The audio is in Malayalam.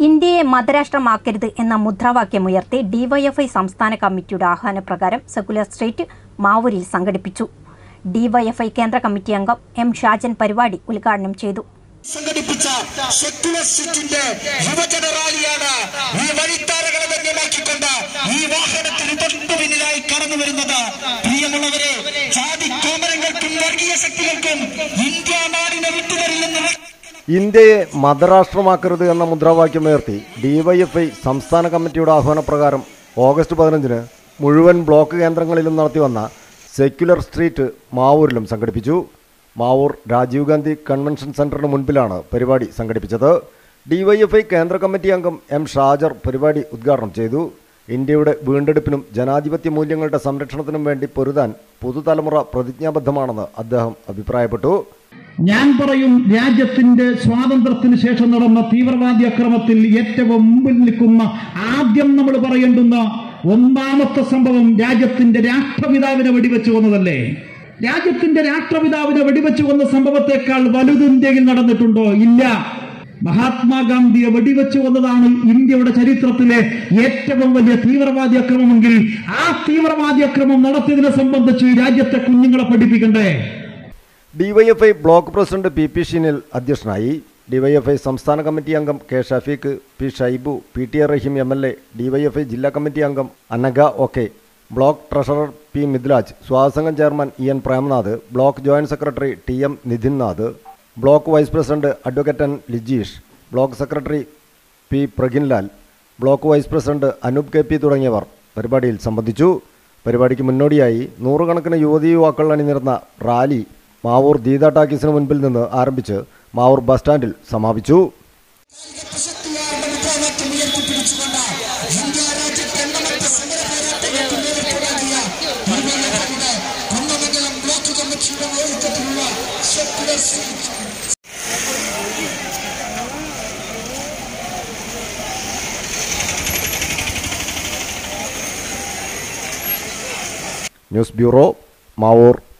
ഇന്ത്യയെ മതരാഷ്ട്രമാക്കരുത് എന്ന മുദ്രാവാക്യമുയർത്തി ഡിവൈഎഫ്ഐ സംസ്ഥാന കമ്മിറ്റിയുടെ ആഹ്വാനപ്രകാരം സെക്കുലർ സ്ട്രീറ്റ് മാവൂരിൽ സംഘടിപ്പിച്ചു ഡിവൈഎഫ്ഐ കേന്ദ്ര കമ്മിറ്റി അംഗം എം ഷാജൻ പരിപാടി ഉദ്ഘാടനം ചെയ്തു സംഘടിപ്പിച്ച സെക്യുലർ സിറ്റിന്റെ യുവജന റാലിയാണ് ഈ വഴിത്താരകളെ ധന്യമാക്കിക്കൊണ്ട് ഈ വാഹനത്തിന് തൊട്ടു പിന്നിലായി കടന്നു വരുന്നത് പ്രിയമുള്ളവരെ ജാതി കോമരങ്ങൾക്കും വർഗീയ ശക്തികൾക്കും ഇന്ത്യ നാടിനെ വിട്ടുതരില്ലെന്ന് ഇന്ത്യയെ മതരാഷ്ട്രമാക്കരുത് എന്ന മുദ്രാവാക്യമുയർത്തി ഡിവൈഎഫ്ഐ സംസ്ഥാന കമ്മിറ്റിയുടെ ആഹ്വാനപ്രകാരം ഓഗസ്റ്റ് പതിനഞ്ചിന് മുഴുവൻ ബ്ലോക്ക് കേന്ദ്രങ്ങളിലും നടത്തിവന്ന സെക്യുലർ സ്ട്രീറ്റ് മാവൂരിലും സംഘടിപ്പിച്ചു മാവൂർ രാജീവ് ഗാന്ധി കൺവെൻഷൻ സെന്ററിന് മുൻപിലാണ് പരിപാടി സംഘടിപ്പിച്ചത് ഡിവൈഎഫ്ഐ കേന്ദ്ര കമ്മിറ്റി അംഗം എം ഷാജർ പരിപാടി ഉദ്ഘാടനം ചെയ്തു ഇന്ത്യയുടെ വീണ്ടെടുപ്പിനും ജനാധിപത്യ മൂല്യങ്ങളുടെ സംരക്ഷണത്തിനും വേണ്ടി പൊരുതാൻ പുതുതലമുറ പ്രതിജ്ഞാബദ്ധമാണെന്ന് അദ്ദേഹം അഭിപ്രായപ്പെട്ടു ഞാൻ പറയും രാജ്യത്തിന്റെ സ്വാതന്ത്ര്യത്തിന് ശേഷം നടന്ന തീവ്രവാദി അക്രമത്തിൽ ഏറ്റവും മുമ്പിൽ നിൽക്കുന്ന ആദ്യം നമ്മൾ പറയേണ്ടുന്ന ഒന്നാമത്തെ സംഭവം രാജ്യത്തിന്റെ രാഷ്ട്രപിതാവിനെ വെടിവെച്ച് കൊന്നതല്ലേ രാജ്യത്തിന്റെ രാഷ്ട്രപിതാവിനെ വെടിവെച്ച് കൊന്ന സംഭവത്തെക്കാൾ വലുത് ഇന്ത്യയിൽ നടന്നിട്ടുണ്ടോ ഇല്ല മഹാത്മാഗാന്ധിയെ വെടിവെച്ച് കൊന്നതാണ് ഇന്ത്യയുടെ ചരിത്രത്തിലെ ഏറ്റവും വലിയ തീവ്രവാദി അക്രമമെങ്കിൽ ആ തീവ്രവാദി അക്രമം നടത്തിയതിനെ സംബന്ധിച്ച് ഈ രാജ്യത്തെ കുഞ്ഞുങ്ങളെ പഠിപ്പിക്കണ്ടേ DYFI block president P P Sheenil അധ്യക്ഷനായി ഡിവൈഎഫ്ഐ സംസ്ഥാന കമ്മിറ്റി അംഗം K Shafeeq P Shaibu P T A Raheem M L A DYFI ജില്ലാ കമ്മിറ്റി അംഗം അനഘ ഒക്കെ ബ്ലോക്ക് ട്രഷറർ പി മിഥിലാജ് സ്വാസംഘം chairman E N Premnath block joint secretary T M Nidhinnath block vice president advocate N Lijeesh block secretary P Praginlal block vice president Anoop K P തുടങ്ങിയവർ പരിപാടിയിൽ സംബന്ധിച്ചു പരിപാടിക്ക് മുന്നോടിയായി നൂറുകണക്കിന് യുവതീ യുവാക്കൾ അണിനിരുന്ന റാലി മാവൂർ ദീദ ടാക്കീസിന് മുൻപിൽ നിന്ന് ആരംഭിച്ച് മാവൂർ ബസ് സ്റ്റാൻഡിൽ സമാപിച്ചു പ്രസക്തിയാർന്ന മുദ്രാവാക്യം ഉയർത്തിപ്പിടിച്ചുകൊണ്ട് ഇന്ത്യ രാജ്യത്തെ എണ്ണമറ്റ സമര പോരാട്ടങ്ങൾക്ക് നേരിട്ടുണ്ടാക്കിയ ഡിവൈഎഫ്ഐയുടെ കുന്നമംഗലം ബ്ലോക്ക് കമ്മിറ്റിയുടെ നേതൃത്വത്തിലുള്ള secular street news bureau Mavoor